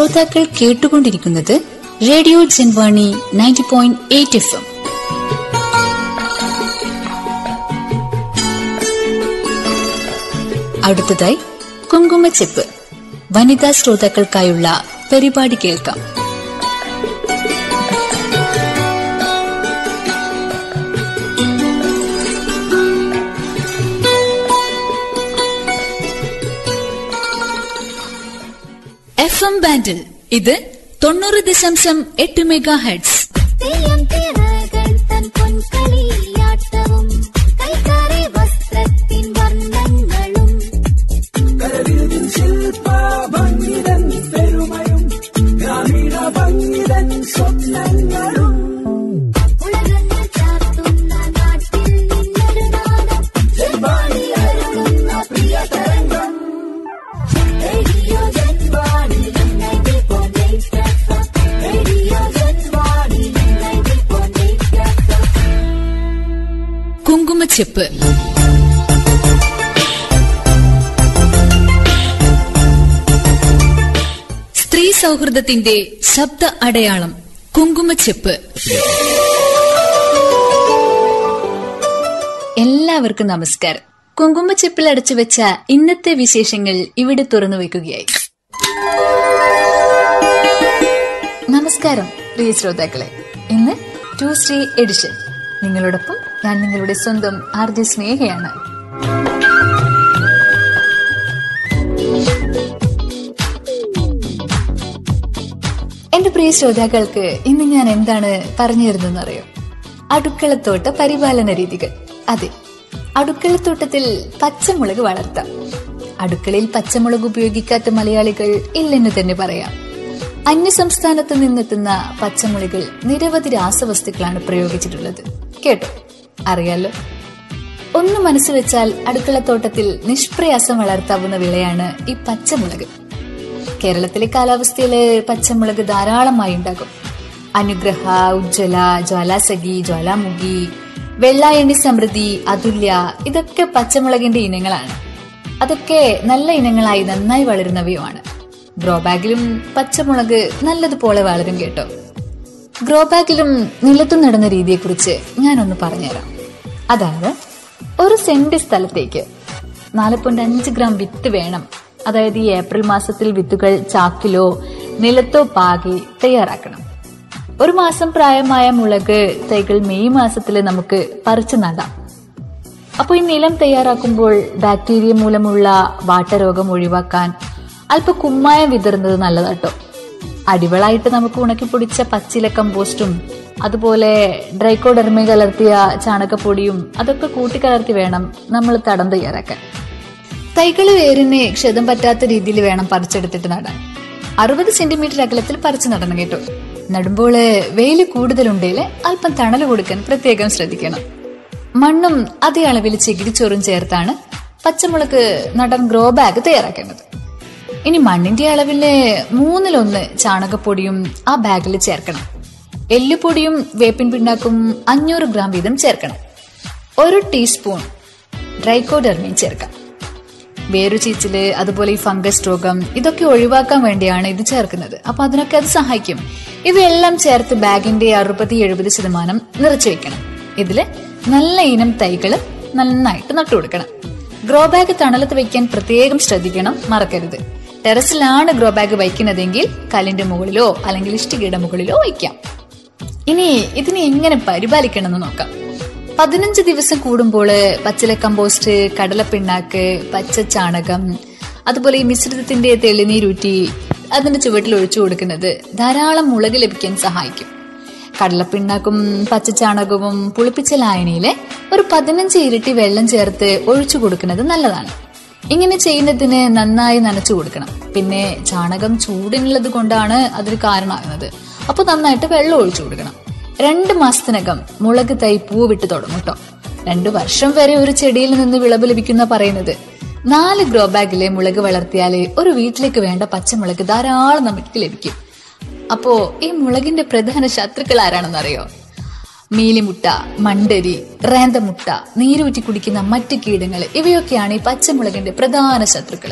ശ്രോതാക്കൾ കേട്ടുകൊണ്ടിരിക്കുന്നത് radio Janvani ninety point eight F M അടുത്തതായി കുങ്കുമച്ചെപ്പ് വനിതാ ശ്രോതാക്കൾക്കായുള്ള പരിപാടി കേൾക്കാം എഫ് എം ബാൻഡിൽ ഇത് തൊണ്ണൂറ് ദശാംശം എട്ട് മെഗാ ഹെഡ്സ് തെയ്യം തിറകൾ തൻ പൊൻകളിയാട്ടവും കൈത്തറി വസ്ത്രത്തിൻ വർണ്ണങ്ങളും ഉലകങ്ങൾ ചാർത്തുന്ന നാട്ടിൽ നിന്നൊരു നാദം ജൻവാണി അരുളുന്ന പ്രിയതരംഗം radio Janvani 90.8 FM. Radio Janvani 90.8 FM. കുങ്കുമച്ചെപ്പ് സ്ത്രീ സൗഹൃദത്തിന്റെ ശബ്ദ അടയാളം കുങ്കുമച്ചെപ്പ് എല്ലാവർക്കും നമസ്കാരം കുങ്കുമച്ചെപ്പിൽ അടച്ചു വെച്ച ഇന്നത്തെ വിശേഷങ്ങൾ ഇവിടെ തുറന്നു വയ്ക്കുകയായി നമസ്കാരം പ്രിയ ശ്രോതാക്കളെ ഇന്ന് ട്യൂസ്ഡേ എഡിഷൻ നിങ്ങളോടൊപ്പം ഞാൻ നിങ്ങളുടെ സ്വന്തം ആർ ജെ സ്നേഹയാണ് എന്റെ പ്രിയ ശ്രോതാക്കൾക്ക് ഇന്ന് ഞാൻ എന്താണ് പറഞ്ഞു തരുന്നതെന്ന് അറിയോ അടുക്കളത്തോട്ട പരിപാലന രീതികൾ അതെ അടുക്കളത്തോട്ടത്തിൽ പച്ചമുളക് വളർത്താം അടുക്കളയിൽ പച്ചമുളക് ഉപയോഗിക്കാത്ത മലയാളികൾ ഇല്ലെന്ന് തന്നെ പറയാം അന്യസംസ്ഥാനത്ത് നിന്നെത്തുന്ന പച്ചമുളകിൽ നിരവധി രാസവസ്തുക്കളാണ് പ്രയോഗിച്ചിട്ടുള്ളത് കേട്ടോ അറിയാലോ ഒന്ന് മനസ്സ് വെച്ചാൽ അടുക്കളത്തോട്ടത്തിൽ നിഷ്പ്രയാസം വളർത്താവുന്ന വിളയാണ് ഈ പച്ചമുളക് കേരളത്തിലെ കാലാവസ്ഥയില് പച്ചമുളക് ധാരാളമായി ഉണ്ടാകും അനുഗ്രഹ ഉജ്ജ്വല ജ്വാലാസഖി ജ്വാലാമുഖി വെള്ളായണി സമൃദ്ധി അതുല്യ ഇതൊക്കെ പച്ചമുളകിന്റെ ഇനങ്ങളാണ് അതൊക്കെ നല്ല ഇനങ്ങളായി നന്നായി വളരുന്നവയുമാണ് ഗ്രോ ബാഗിലും പച്ചമുളക് നല്ലതുപോലെ വളരും കേട്ടോ ഗ്രോ ബാഗിലും നിലത്തു നടുന്ന രീതിയെക്കുറിച്ച് ഞാനൊന്ന് പറഞ്ഞുതരാം അതായത് ഒരു സെന്റ് സ്ഥലത്തേക്ക് നാല് പോയിന്റ് അഞ്ച് ഗ്രാം വിത്ത് വേണം അതായത് ഈ ഏപ്രിൽ മാസത്തിൽ വിത്തുകൾ ചാക്കിലോ നിലത്തോ പാകി തയ്യാറാക്കണം ഒരു മാസം പ്രായമായ മുളക് തൈകൾ മെയ് മാസത്തിൽ നമുക്ക് പറിച്ചു നടാം അപ്പോൾ ഈ നിലം തയ്യാറാക്കുമ്പോൾ ബാക്ടീരിയ മൂലമുള്ള വാട്ടരോഗം ഒഴിവാക്കാൻ അല്പ കുമ്മായം വിതറുന്നത് നല്ലതാട്ടോ അടിവളായിട്ട് നമുക്ക് ഉണക്കിപ്പൊടിച്ച പച്ചില കമ്പോസ്റ്റും അതുപോലെ ഡ്രൈക്കോഡെർമി കലർത്തിയ ചാണകപ്പൊടിയും അതൊക്കെ കൂട്ടിക്കലർത്തി വേണം നമ്മൾ തടം തയ്യാറാക്കാൻ തൈകള് വേരിന് ക്ഷതം പറ്റാത്ത രീതിയിൽ വേണം പറിച്ചെടുത്തിട്ട് നടാൻ അറുപത് സെന്റിമീറ്റർ അകലത്തിൽ പറിച്ചു നടണം കേട്ടോ നടുമ്പോൾ വെയിൽ കൂടുതലുണ്ടെങ്കിൽ അല്പം തണൽ കൊടുക്കാൻ പ്രത്യേകം ശ്രദ്ധിക്കണം മണ്ണും അതേ അളവിൽ ചകിരിച്ചോറും ചേർത്താണ് പച്ചമുളക് നടാൻ ഗ്രോ ബാഗ് തയ്യാറാക്കേണ്ടത് ഇനി മണ്ണിന്റെ അളവില് മൂന്നിലൊന്ന് ചാണകപ്പൊടിയും ആ ബാഗിൽ ചേർക്കണം എല്ലുപൊടിയും വേപ്പിൻ പിണ്ണാക്കും അഞ്ഞൂറ് ഗ്രാം വീതം ചേർക്കണം ഒരു ടീസ്പൂൺ ഡ്രൈക്കോഡെർമയും ചേർക്കാം വേരുചീച്ചില് അതുപോലെ ഈ ഫംഗസ് രോഗം ഇതൊക്കെ ഒഴിവാക്കാൻ വേണ്ടിയാണ് ഇത് ചേർക്കുന്നത് അപ്പൊ അതിനൊക്കെ അത് സഹായിക്കും ഇവയെല്ലാം ചേർത്ത് ബാഗിന്റെ അറുപത് എഴുപത് ശതമാനം നിറച്ചു വെക്കണം ഇതില് നല്ല ഇനം തൈകള് നന്നായിട്ട് നട്ടുകൊടുക്കണം ഗ്രോ ബാഗ് തണലത്ത് വെക്കാൻ പ്രത്യേകം ശ്രദ്ധിക്കണം മറക്കരുത് ടെറസിലാണ് ഗ്രോ ബാഗ് വയ്ക്കുന്നതെങ്കിൽ കല്ലിന്റെ മുകളിലോ അല്ലെങ്കിൽ ഇഷ്ടികയുടെ മുകളിലോ വയ്ക്കാം ഇനി ഇതിനെ എങ്ങനെ പരിപാലിക്കണം എന്ന് നോക്കാം പതിനഞ്ച് ദിവസം കൂടുമ്പോൾ പച്ചില കമ്പോസ്റ്റ് കടലപ്പിണ്ണാക്ക് പച്ച ചാണകം അതുപോലെ ഈ മിശ്രിതത്തിന്റെ തെളിനീരൂറ്റി അതിന്റെ ചുവട്ടിൽ ഒഴിച്ചു കൊടുക്കുന്നത് ധാരാളം മുളക് ലഭിക്കാൻ സഹായിക്കും കടലപ്പിണ്ണാക്കും പച്ചച്ചാണകവും പുളിപ്പിച്ച ലായനിയിലെ ഒരു പതിനഞ്ച് ഇരട്ടി വെള്ളം ചേർത്ത് ഒഴിച്ചു കൊടുക്കുന്നത് നല്ലതാണ് ഇങ്ങനെ ചെയ്യുന്നതിന് നന്നായി നനച്ചു കൊടുക്കണം പിന്നെ ചാണകം ചൂടിനുള്ളത് കൊണ്ടാണ് അതൊരു കാരണമാകുന്നത് അപ്പൊ നന്നായിട്ട് വെള്ളം ഒഴിച്ചു കൊടുക്കണം രണ്ട് മാസത്തിനകം മുളക് തൈ പൂവിട്ട് തുടങ്ങും കേട്ടോ രണ്ടു വർഷം വരെ ഒരു ചെടിയിൽ നിന്ന് വിളവ് ലഭിക്കുന്ന പറയുന്നത് നാല് ഗ്രോ ബാഗിലെ മുളക് വളർത്തിയാല് ഒരു വീട്ടിലേക്ക് വേണ്ട പച്ചമുളക് ധാരാളം നമുക്ക് ലഭിക്കും അപ്പോ ഈ മുളകിന്റെ പ്രധാന ശത്രുക്കൾ ആരാണെന്നറിയോ മീലിമുട്ട മണ്ടരി റേന്തമുട്ട നീരൂറ്റി കുടിക്കുന്ന മറ്റ് കീടങ്ങൾ ഇവയൊക്കെയാണ് ഈ പച്ചമുളകിന്റെ പ്രധാന ശത്രുക്കൾ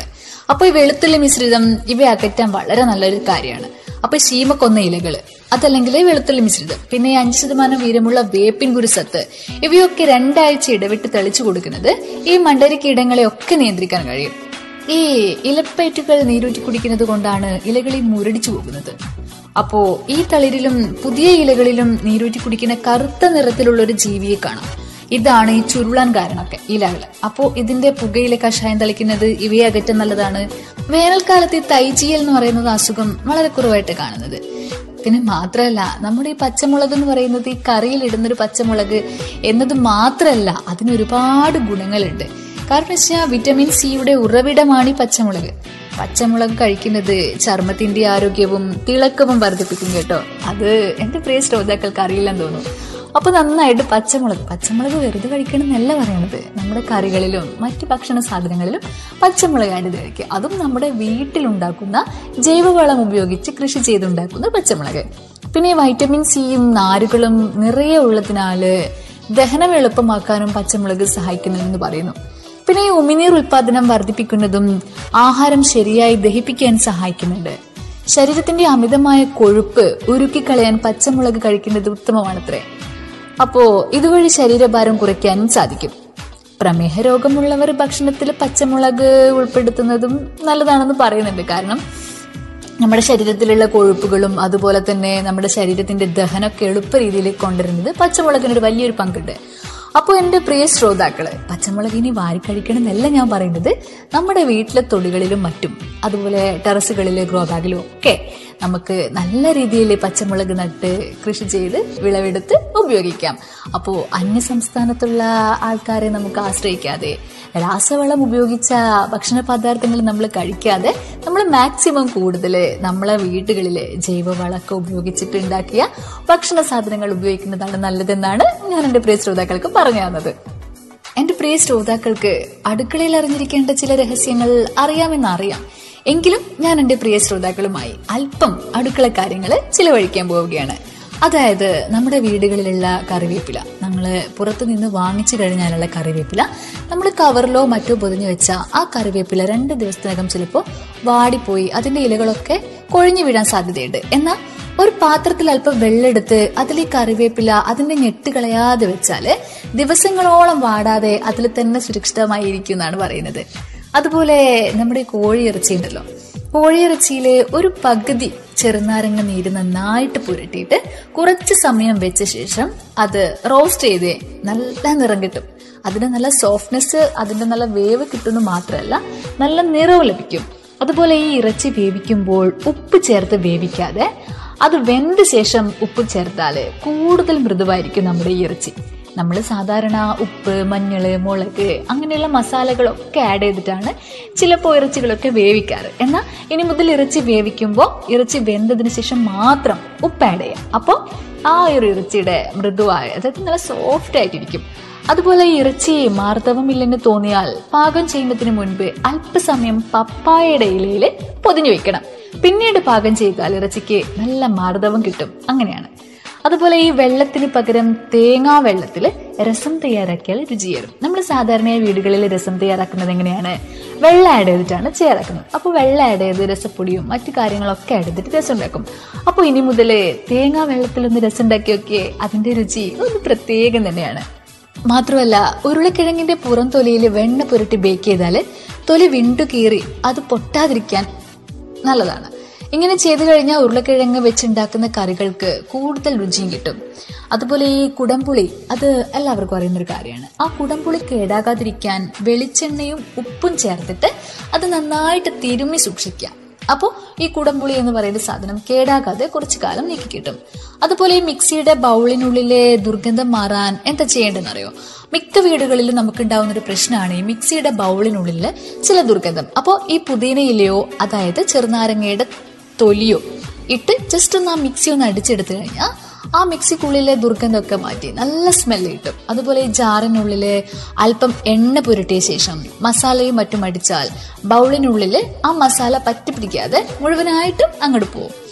അപ്പൊ ഈ വെളുത്തുള്ളി മിശ്രിതം ഇവ അകറ്റാൻ വളരെ നല്ലൊരു കാര്യമാണ് അപ്പൊ ശീമക്കൊന്ന ഇലകള് അതല്ലെങ്കിൽ വെളുത്തുള്ളി മിശ്രിതം പിന്നെ ഈ അഞ്ച് ശതമാനം വീരമുള്ള വേപ്പിൻ കുരുസത്ത് ഇവയൊക്കെ രണ്ടാഴ്ച ഇടവിട്ട് തെളിച്ചു കൊടുക്കുന്നത് ഈ മണ്ടരി കീടങ്ങളെ ഒക്കെ നിയന്ത്രിക്കാൻ കഴിയും ഈ ഇലപ്പേറ്റുകൾ നീരൂറ്റി കുടിക്കുന്നത് കൊണ്ടാണ് ഇലകളിൽ മുരടിച്ചു പോകുന്നത് അപ്പോ ഈ തളിരിലും പുതിയ ഇലകളിലും നീരൂറ്റി കുടിക്കുന്ന കറുത്ത നിറത്തിലുള്ള ഒരു ജീവിയെ കാണാം ഇതാണ് ഈ ചുരുളാൻ കാരണമൊക്കെ ഇലകൾ അപ്പോ ഇതിന്റെ പുകയിലെ കഷായം തളിക്കുന്നത് ഇവയെ അകറ്റാൻ നല്ലതാണ് വേനൽക്കാലത്ത് ഈ തൈചീയൽ എന്ന് പറയുന്നത് അസുഖം വളരെ കുറവായിട്ട് കാണുന്നത് പിന്നെ മാത്രമല്ല നമ്മുടെ ഈ പച്ചമുളക് എന്ന് പറയുന്നത് ഈ കറിയിൽ ഇടുന്നൊരു പച്ചമുളക് എന്നത് മാത്രമല്ല അതിന് ഒരുപാട് ഗുണങ്ങളുണ്ട് കാരണം വെച്ചാൽ വിറ്റമിൻ സിയുടെ ഉറവിടമാണ് ഈ പച്ചമുളക് പച്ചമുളക് കഴിക്കുന്നത് ചർമ്മത്തിന്റെ ആരോഗ്യവും തിളക്കവും വർദ്ധിപ്പിക്കും കേട്ടോ അത് എന്റെ പ്രിയ ശ്രോതാക്കൾക്ക് അറിയില്ലെന്ന് തോന്നുന്നു അപ്പൊ നന്നായിട്ട് പച്ചമുളക് പച്ചമുളക് വെറുതെ കഴിക്കണം എന്നല്ല പറയണത് നമ്മുടെ കറികളിലും മറ്റ് ഭക്ഷണ സാധനങ്ങളിലും പച്ചമുളകായിട്ട് കഴിക്കുക അതും നമ്മുടെ വീട്ടിലുണ്ടാക്കുന്ന ജൈവവളം ഉപയോഗിച്ച് കൃഷി ചെയ്തുണ്ടാക്കുന്ന പച്ചമുളക് പിന്നെ വൈറ്റമിൻ സിയും നാരുകളും നിറയെ ഉള്ളതിനാല് ദഹനം എളുപ്പമാക്കാനും പച്ചമുളക് സഹായിക്കുന്നുണ്ടെന്ന് പറയുന്നു പിന്നെ ഈ ഉമിനീർ ഉൽപാദനം വർദ്ധിപ്പിക്കുന്നതും ആഹാരം ശരിയായി ദഹിപ്പിക്കാൻ സഹായിക്കുന്നുണ്ട് ശരീരത്തിന്റെ അമിതമായ കൊഴുപ്പ് ഉരുക്കിക്കളയാൻ പച്ചമുളക് കഴിക്കുന്നത് ഉത്തമമാണത്രേ അപ്പോ ഇതുവഴി ശരീരഭാരം കുറയ്ക്കാനും സാധിക്കും പ്രമേഹ രോഗമുള്ളവർ ഭക്ഷണത്തിൽ പച്ചമുളക് ഉൾപ്പെടുത്തുന്നതും നല്ലതാണെന്ന് പറയുന്നുണ്ട് കാരണം നമ്മുടെ ശരീരത്തിലുള്ള കൊഴുപ്പുകളും അതുപോലെ തന്നെ നമ്മുടെ ശരീരത്തിന്റെ ദഹനമൊക്കെ എളുപ്പ രീതിയിൽ കൊണ്ടുവരുന്നത് പച്ചമുളകിനൊരു വലിയൊരു പങ്കുണ്ട് അപ്പോൾ എൻ്റെ പ്രിയ ശ്രോതാക്കള് പച്ചമുളക് ഇനി വാരിക്കഴിക്കണം എന്നല്ല ഞാൻ പറയുന്നത് നമ്മുടെ വീട്ടിലെ തൊടികളിലും മറ്റും അതുപോലെ ടെറസുകളിലെ ഗ്രോ ബാഗിലും ഒക്കെ നമുക്ക് നല്ല രീതിയിൽ പച്ചമുളക് നട്ട് കൃഷി ചെയ്ത് വിളവെടുത്ത് ഉപയോഗിക്കാം അപ്പോൾ അന്യ സംസ്ഥാനത്തുള്ള ആൾക്കാരെ നമുക്ക് ആശ്രയിക്കാതെ രാസവളം ഉപയോഗിച്ച ഭക്ഷണ പദാർത്ഥങ്ങൾ നമ്മൾ കഴിക്കാതെ നമ്മൾ മാക്സിമം കൂടുതൽ നമ്മളെ വീടുകളിൽ ജൈവവളമൊക്കെ ഉപയോഗിച്ചിട്ട് ഉണ്ടാക്കിയ ഭക്ഷണ സാധനങ്ങൾ ഉപയോഗിക്കുന്നതാണ് നല്ലതെന്നാണ് ഞാൻ എൻ്റെ പ്രിയ ശ്രോതാക്കൾക്ക് പറഞ്ഞു തന്നത് എന്റെ പ്രിയ ശ്രോതാക്കൾക്ക് അടുക്കളയിൽ അറിഞ്ഞിരിക്കേണ്ട ചില രഹസ്യങ്ങൾ അറിയാമെന്ന് അറിയാം എങ്കിലും ഞാൻ എന്റെ പ്രിയ ശ്രോതാക്കളുമായി അല്പം അടുക്കള കാര്യങ്ങൾ ചിലവഴിക്കാൻ പോവുകയാണ് അതായത് നമ്മുടെ വീടുകളിലുള്ള കറിവേപ്പില നമ്മൾ പുറത്തു നിന്ന് വാങ്ങിച്ചു കഴിഞ്ഞാലുള്ള കറിവേപ്പില നമ്മൾ കവറിലോ മറ്റോ പൊതിഞ്ഞു വെച്ച ആ കറിവേപ്പില രണ്ട് ദിവസത്തിനകം ചിലപ്പോൾ വാടിപ്പോയി അതിന്റെ ഇലകളൊക്കെ കൊഴിഞ്ഞു വീഴാൻ സാധ്യതയുണ്ട് എന്നാൽ ഒരു പാത്രത്തിൽ അല്പം വെള്ളമെടുത്ത് അതിൽ ഈ കറിവേപ്പില അതിന്റെ ഞെട്ട് കളയാതെ വെച്ചാല് ദിവസങ്ങളോളം വാടാതെ അതിൽ തന്നെ സുരക്ഷിതമായി ഇരിക്കും എന്നാണ് പറയുന്നത് അതുപോലെ നമ്മുടെ കോഴി ഇറച്ചി ഉണ്ടല്ലോ കോഴിയിറച്ചിയിലെ ഒരു പകുതി ചെറുനാരങ്ങ നീര് നന്നായിട്ട് പുരട്ടിയിട്ട് കുറച്ച് സമയം വെച്ച ശേഷം അത് റോസ്റ്റ് ചെയ്ത് നല്ല നിറം കിട്ടും അതിന് നല്ല സോഫ്റ്റ്നെസ് അതിന്റെ നല്ല വേവ് കിട്ടുന്നു മാത്രമല്ല നല്ല നിറവും ലഭിക്കും അതുപോലെ ഈ ഇറച്ചി വേവിക്കുമ്പോൾ ഉപ്പ് ചേർത്ത് വേവിക്കാതെ അത് വെന്ത ശേഷം ഉപ്പ് ചേർത്താല് കൂടുതൽ മൃദുവായിരിക്കും നമ്മുടെ ഈ ഇറച്ചി നമ്മൾ സാധാരണ ഉപ്പ് മഞ്ഞള് മുളക് അങ്ങനെയുള്ള മസാലകളൊക്കെ ആഡ് ചെയ്തിട്ടാണ് ചിലപ്പോൾ ഇറച്ചികളൊക്കെ വേവിക്കാറ് എന്നാൽ ഇനി മുതൽ ഇറച്ചി വേവിക്കുമ്പോൾ ഇറച്ചി വെന്തതിന് ശേഷം മാത്രം ഉപ്പ് ആഡ് ചെയ്യാം അപ്പോൾ ആ ഒരു ഇറച്ചിയുടെ മൃദുവായ അതായത് നല്ല സോഫ്റ്റ് ആയിട്ടിരിക്കും അതുപോലെ ഈ ഇറച്ചി മാർദ്ദവമില്ലെന്ന് തോന്നിയാൽ പാകം ചെയ്യുന്നതിന് മുൻപ് അല്പസമയം പപ്പായയുടെ ഇലയിൽ പൊതിഞ്ഞു വെക്കണം പിന്നീട് പാകം ചെയ്താൽ ഇറച്ചിക്ക് നല്ല മാർദ്ദവം കിട്ടും അങ്ങനെയാണ് അതുപോലെ ഈ വെള്ളത്തിന് പകരം തേങ്ങാ വെള്ളത്തിൽ രസം തയ്യാറാക്കിയാൽ രുചിയേറും നമ്മൾ സാധാരണയായി വീടുകളിൽ രസം തയ്യാറാക്കുന്നത് എങ്ങനെയാണ് വെള്ളം ആഡ് ചെയ്തിട്ടാണ് തയ്യാറാക്കുന്നത് അപ്പോൾ വെള്ളം ആഡ് ചെയ്ത് രസപ്പൊടിയും മറ്റു കാര്യങ്ങളൊക്കെ ആഡ് ചെയ്തിട്ട് രസം ഉണ്ടാക്കും അപ്പോൾ ഇനി മുതൽ തേങ്ങാ വെള്ളത്തിൽ ഒന്ന് രസം ഉണ്ടാക്കിയൊക്കെ അതിന്റെ രുചി ഒന്ന് പ്രത്യേകം തന്നെയാണ് മാത്രമല്ല ഉരുളക്കിഴങ്ങിന്റെ പുറം തൊലിയിൽ വെണ്ണ പുരട്ടി ബേക്ക് ചെയ്താൽ തൊലി വിണ്ടു കീറി അത് പൊട്ടാതിരിക്കാൻ നല്ലതാണ് ഇങ്ങനെ ചെയ്തു കഴിഞ്ഞാൽ ഉരുളക്കിഴങ്ങ് വെച്ചുണ്ടാക്കുന്ന കറികൾക്ക് കൂടുതൽ രുചിയും കിട്ടും അതുപോലെ ഈ കുടംപുളി അത് എല്ലാവർക്കും അറിയുന്ന ഒരു കാര്യമാണ് ആ കുടംപുളി കേടാകാതിരിക്കാൻ വെളിച്ചെണ്ണയും ഉപ്പും ചേർത്തിട്ട് അത് നന്നായിട്ട് തിരുമ്മി സൂക്ഷിക്കാം അപ്പോൾ ഈ കുടംപുളി എന്ന് പറയുന്ന സാധനം കേടാകാതെ കുറച്ചു കാലം നീക്കി കിട്ടും അതുപോലെ ഈ മിക്സിയുടെ ബൗളിനുള്ളിലെ ദുർഗന്ധം മാറാൻ എന്താ ചെയ്യേണ്ടതെന്ന് അറിയോ മിക്ക വീടുകളിലും നമുക്ക് ഉണ്ടാവുന്ന ഒരു പ്രശ്നമാണ് ഈ മിക്സിയുടെ ബൗളിനുള്ളിൽ ചില ദുർഗന്ധം അപ്പോൾ ഈ പുതിന ഇലയോ അതായത് ചെറുനാരങ്ങയുടെ തൊലിയോ ഇട്ട് ജസ്റ്റ് ഒന്ന് ആ മിക്സി ഒന്ന് അടിച്ചെടുത്തു കഴിഞ്ഞാൽ ആ മിക്സിക്കുള്ളിലെ ദുർഗന്ധമൊക്കെ മാറ്റി നല്ല സ്മെല്ല് കിട്ടും അതുപോലെ ഈ ജാറിനുള്ളിൽ അല്പം എണ്ണ പുരട്ടിയ ശേഷം മസാലയും മറ്റും അടിച്ചാൽ ബൗളിനുള്ളിൽ ആ മസാല പറ്റി പിടിക്കാതെ മുഴുവനായിട്ടും അങ്ങോട്ട് പോകും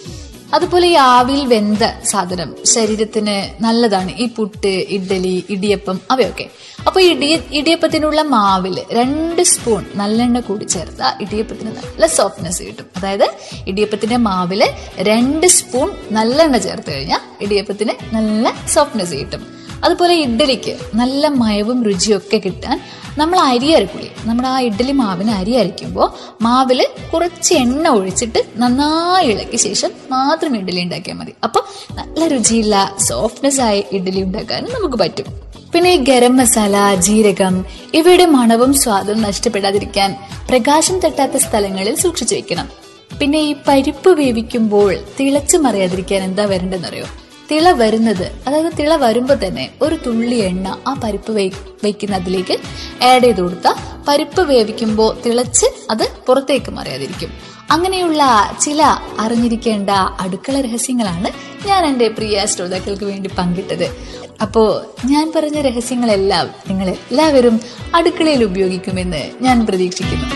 അതുപോലെ ഈ ആവിയിൽ വെന്ത സാധനം ശരീരത്തിന് നല്ലതാണ് ഈ പുട്ട് ഇഡ്ഡലി ഇടിയപ്പം അവയൊക്കെ അപ്പൊ ഇടിയ ഇടിയപ്പത്തിനുള്ള മാവില് രണ്ട് സ്പൂൺ നല്ലെണ്ണ കൂടി ചേർത്ത ഇടിയപ്പത്തിന് നല്ല സോഫ്റ്റ്നെസ് കിട്ടും അതായത് ഇടിയപ്പത്തിന്റെ മാവില് രണ്ട് സ്പൂൺ നല്ലെണ്ണ ചേർത്ത് കഴിഞ്ഞാൽ ഇടിയപ്പത്തിന് നല്ല സോഫ്റ്റ്നെസ് കിട്ടും അതുപോലെ ഇഡ്ഡലിക്ക് നല്ല മയവും രുചിയും ഒക്കെ കിട്ടാൻ നമ്മൾ അരി അരക്കുള്ളി നമ്മുടെ ആ ഇഡ്ഡലി മാവിന് അരി അരയ്ക്കുമ്പോൾ മാവിൽ കുറച്ച് എണ്ണ ഒഴിച്ചിട്ട് നന്നായി ഇളക്കിയ ശേഷം മാത്രം ഇഡ്ഡലി ഉണ്ടാക്കിയാൽ മതി അപ്പോൾ നല്ല രുചിയുള്ള സോഫ്റ്റ്നെസ് ആയ ഇഡ്ഡലി ഉണ്ടാക്കാനും നമുക്ക് പറ്റും പിന്നെ ഈ ഗരം മസാല ജീരകം ഇവയുടെ മണവും സ്വാദും നഷ്ടപ്പെടാതിരിക്കാൻ പ്രകാശം തട്ടാത്ത സ്ഥലങ്ങളിൽ സൂക്ഷിച്ചു വെക്കണം പിന്നെ ഈ പരിപ്പ് വേവിക്കുമ്പോൾ തിളച്ചു മറിയാതിരിക്കാൻ എന്താ വരേണ്ടതെന്നറിയോ തിള വരുന്നത് അതായത് തിള വരുമ്പോൾ തന്നെ ഒരു തുള്ളി എണ്ണ ആ പരിപ്പ് വെ വയ്ക്കുന്ന അതിലേക്ക് ആഡ് ചെയ്ത് കൊടുത്താൽ പരിപ്പ് വേവിക്കുമ്പോൾ തിളച്ച് അത് പുറത്തേക്ക് മറിയാതിരിക്കും അങ്ങനെയുള്ള ചില അറിഞ്ഞിരിക്കേണ്ട അടുക്കള രഹസ്യങ്ങളാണ് ഞാൻ എൻ്റെ പ്രിയ ശ്രോതാക്കൾക്ക് വേണ്ടി പങ്കിട്ടത് അപ്പോ ഞാൻ പറഞ്ഞ രഹസ്യങ്ങളെല്ലാം നിങ്ങൾ എല്ലാവരും അടുക്കളയിൽ ഉപയോഗിക്കുമെന്ന് ഞാൻ പ്രതീക്ഷിക്കുന്നു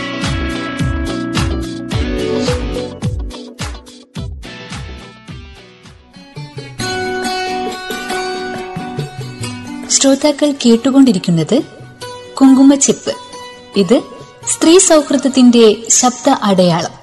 ശ്രോതാക്കൾ കേട്ടുകൊണ്ടിരിക്കുന്നത് കുങ്കുമച്ചിപ്പ് ഇത് സ്ത്രീ സൗഹൃദത്തിന്റെ ശബ്ദ അടയാളം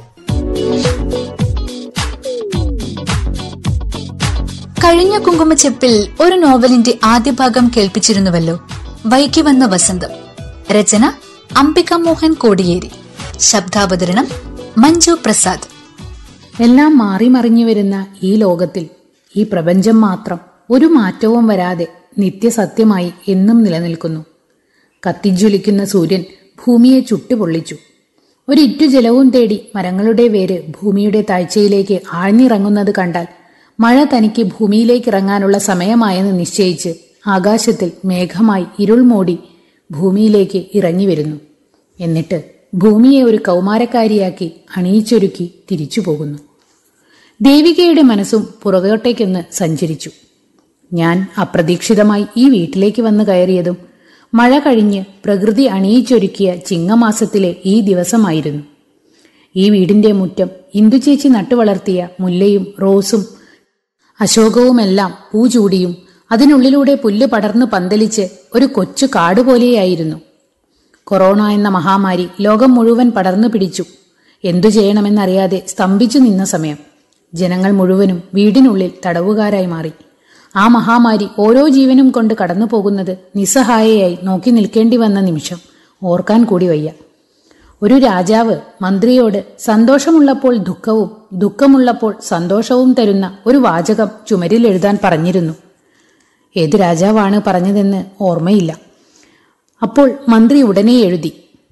കഴിഞ്ഞ കുങ്കുമച്ചെപ്പിൽ ഒരു നോവലിന്റെ ആദ്യ ഭാഗം കേൾപ്പിച്ചിരുന്നുവല്ലോ വൈകി വന്ന വസന്തം രചന അംബിക മോഹൻ കോടിയേരി ശബ്ദാവതരണം മഞ്ജു പ്രസാദ് എല്ലാം മാറി മറിഞ്ഞു വരുന്ന ഈ ലോകത്തിൽ ഈ പ്രപഞ്ചം മാത്രം ഒരു മാറ്റവും വരാതെ നിത്യസത്യമായി എന്നും നിലനിൽക്കുന്നു കത്തിജ്വലിക്കുന്ന സൂര്യൻ ഭൂമിയെ ചുട്ടുപൊള്ളിച്ചു ഒരിറ്റു ജലവും തേടി മരങ്ങളുടെ വേര് ഭൂമിയുടെ താഴ്ചയിലേക്ക് ആഴ്ന്നിറങ്ങുന്നത് കണ്ടാൽ മഴ തനിക്ക് ഭൂമിയിലേക്ക് ഇറങ്ങാനുള്ള സമയമായെന്ന് നിശ്ചയിച്ച് ആകാശത്തിൽ മേഘമായി ഇരുൾ മൂടി ഭൂമിയിലേക്ക് ഇറങ്ങി വരുന്നു എന്നിട്ട് ഭൂമിയെ ഒരു കൗമാരക്കാരിയാക്കി അണിയിച്ചൊരുക്കി തിരിച്ചു പോകുന്നു ദേവികയുടെ മനസ്സും പുറകോട്ടേക്കൊന്ന് സഞ്ചരിച്ചു ഞാൻ അപ്രതീക്ഷിതമായി ഈ വീട്ടിലേക്ക് വന്നു കയറിയതും മഴ കഴിഞ്ഞ് പ്രകൃതി അണിയിച്ചൊരുക്കിയ ചിങ്ങമാസത്തിലെ ഈ ദിവസമായിരുന്നു ഈ വീടിന്റെ മുറ്റം ഇന്ദുചേച്ചി നട്ടുവളർത്തിയ മുല്ലയും റോസും അശോകവുമെല്ലാം പൂ ചൂടിയും അതിനുള്ളിലൂടെ പുല്ല് പടർന്നു പന്തലിച്ച് ഒരു കൊച്ചു കാട് പോലെയായിരുന്നു കൊറോണ എന്ന മഹാമാരി ലോകം മുഴുവൻ പടർന്നു പിടിച്ചു എന്തു ചെയ്യണമെന്നറിയാതെ സ്തംഭിച്ചു നിന്ന സമയം ജനങ്ങൾ മുഴുവനും വീടിനുള്ളിൽ തടവുകാരായി മാറി ആ മഹാമാരി ഓരോ ജീവനും കൊണ്ട് കടന്നു പോകുന്നത് നിസ്സഹായയായി നോക്കി നിൽക്കേണ്ടി വന്ന നിമിഷം ഓർക്കാൻ കൂടി വയ്യ ഒരു രാജാവ് മന്ത്രിയോട് സന്തോഷമുള്ളപ്പോൾ ദുഃഖവും ദുഃഖമുള്ളപ്പോൾ സന്തോഷവും തരുന്ന ഒരു വാചകം ചുമരിൽ എഴുതാൻ പറഞ്ഞിരുന്നു ഏത് രാജാവാണ് പറഞ്ഞതെന്ന് ഓർമ്മയില്ല അപ്പോൾ മന്ത്രി ഉടനെ എഴുതി